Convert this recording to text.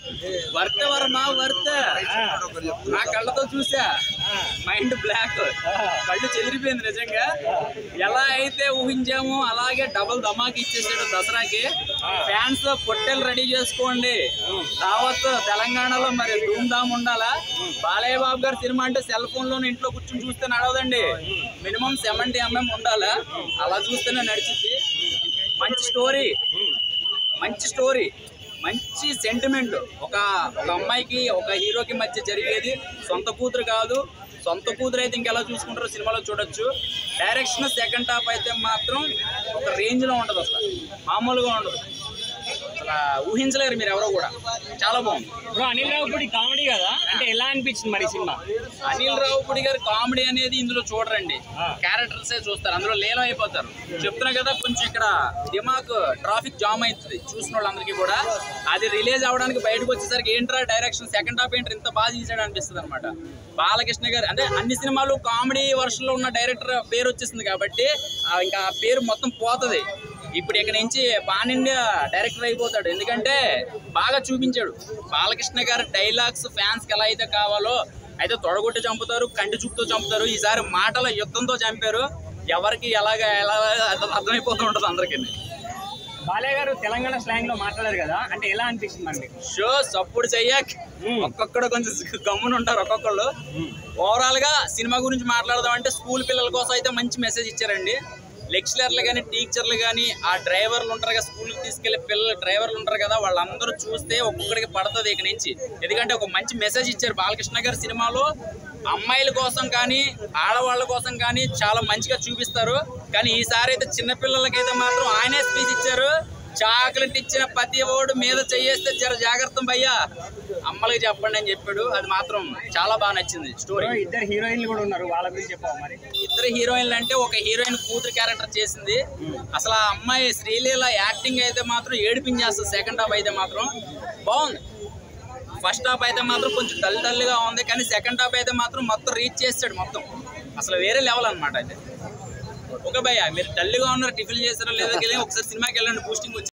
వర్త వర్మ వర్త నా కళ్ళతో చూసా మైండ్ బ్లాక్ కళ్ళు చెదిరిపోయింది నిజంగా ఎలా అయితే ఊహించామో అలాగే డబుల్ ధమాకి ఇచ్చేసాడు దసరాకి ఫ్యాన్స్ పొట్టెలు రెడీ చేసుకోండి రావత్ తెలంగాణలో మరి ధూమ్ ధామ్ ఉండాలా బాలయ్య బాబు గారి సినిమా అంటే సెల్ ఫోన్ లోనే ఇంట్లో కూర్చొని చూస్తే నడవదండి మినిమం సెవెంటీ ఎంఎం ఉండాలా అలా చూస్తేనే నడిచింది మంచి స్టోరీ మంచి స్టోరీ మంచి సెంటిమెంట్ ఒక ఒక అమ్మాయికి ఒక హీరోకి మధ్య జరిగేది సొంత కూతురు కాదు సొంత కూతురు అయితే ఇంకెలా చూసుకుంటారో సినిమాలో చూడొచ్చు డైరెక్షన్ సెకండ్ హాఫ్ అయితే మాత్రం ఒక రేంజ్లో ఉంటుంది అసలు మామూలుగా ఉండదు అసలు ఊహించలేరు మీరు ఎవరో కూడా చాలా బాగుంది బ్రో అనిల్ రావుపూడి కామెడీ కదా అంటే ఎలా అనిపించింది మరి ఈ సినిమా అనిల్ రావుపూడి గారి కామెడీ అనేది ఇందులో చూడరండి ఆ. క్యారెక్టర్స్ చూస్తారు అందులో లీలం అయిపోతారు చెప్తున్నా కదా కొంచెం ఇక్కడ దిమాగ్ ట్రాఫిక్ జామ్ అవుతుంది చూసిన వాళ్ళందరికీ కూడా అది రిలీజ్ అవడానికి బయటకు వచ్చేసరికి ఏంట్రా డైరెక్షన్ సెకండ్ హాఫ్ ఏంటర్ ఇంత బాగా తీసాడు అనిపిస్తుంది అనమాట బాలకృష్ణ గారు అంటే అన్ని సినిమాలు కామెడీ వర్షన్ లో ఉన్న డైరెక్టర్ పేరు వచ్చేసింది కాబట్టి ఆ ఇంకా ఆ పేరు మొత్తం పోతది ఇప్పుడు ఇక్కడ నుంచి పాన్ ఇండియా డైరెక్టర్ అయిపోతాడు ఎందుకంటే బాగా చూపించాడు బాలకృష్ణ గారి డైలాగ్స్ ఫ్యాన్స్ కి ఎలా అయితే కావాలో అయితే తొడగొట్టి చంపుతారు కంటి చూపుతో చంపుతారు ఈసారి మాటల యుద్ధంతో చంపారు ఎవరికి ఎలాగ ఎలా అర్థమైపోతూ ఉంటుంది అందరికీ బాలయ్య గారు తెలంగాణ స్లాంగ్ లో మాట్లాడారు కదా అంటే ఎలా అనిపించింది మరి మీకు షో సప్పుడు చెయ్యక్ ఒక్కొక్కడు కొంచెం గమ్మున ఉంటారు ఒక్కొక్కళ్ళు ఓవరాల్ గా సినిమా గురించి మాట్లాడదాం అంటే స్కూల్ పిల్లల కోసం అయితే మంచి మెసేజ్ ఇచ్చారండి లెక్చరర్లు కానీ టీచర్లు కానీ ఆ డ్రైవర్లు ఉంటారు కదా స్కూల్కి తీసుకెళ్లే పిల్లలు డ్రైవర్లు ఉంటారు కదా వాళ్ళందరూ చూస్తే ఒక్కొక్కడికి పడుతుంది ఇక నుంచి ఎందుకంటే ఒక మంచి మెసేజ్ ఇచ్చారు బాలకృష్ణ గారి సినిమాలో అమ్మాయిల కోసం కానీ ఆడవాళ్ళ కోసం కానీ చాలా మంచిగా చూపిస్తారు కానీ ఈసారి అయితే చిన్నపిల్లలకైతే మాత్రం ఆయనే స్పీచ్ ఇచ్చారు చాక్లెట్ ఇచ్చిన ప్రతి ఓడు మీద చెయ్యేస్తే జర జాగ్రత్త భయ్యా అమ్మలకి చెప్పండి అని చెప్పాడు అది మాత్రం చాలా బాగా నచ్చింది స్టోరీ బ్రో ఇద్దరు హీరోయిన్లు కూడా ఉన్నారు వాళ్ళ గురించి చెప్పావు మరి ఇద్దరు హీరోయిన్లు అంటే ఒక హీరోయిన్ కూతురు క్యారెక్టర్ చేసింది అసలు ఆ అమ్మాయి శ్రీలీల యాక్టింగ్ అయితే మాత్రం ఏడిపించేస్తుంది సెకండ్ హాఫ్ అయితే మాత్రం బాగుంది ఫస్ట్ హాఫ్ అయితే మాత్రం కొంచెం డల్ డల్గా ఉంది కానీ సెకండ్ హాఫ్ అయితే మాత్రం మొత్తం రీచ్ చేస్తాడు మొత్తం అసలు వేరే లెవెల్ అన్నమాట అయితే ఓకే భయ్య మీరు డల్గా ఉన్నారు టిఫిన్ చేస్తారో లేదో ఒకసారి సినిమాకి వెళ్ళండి బూస్టింగ్ వచ్చి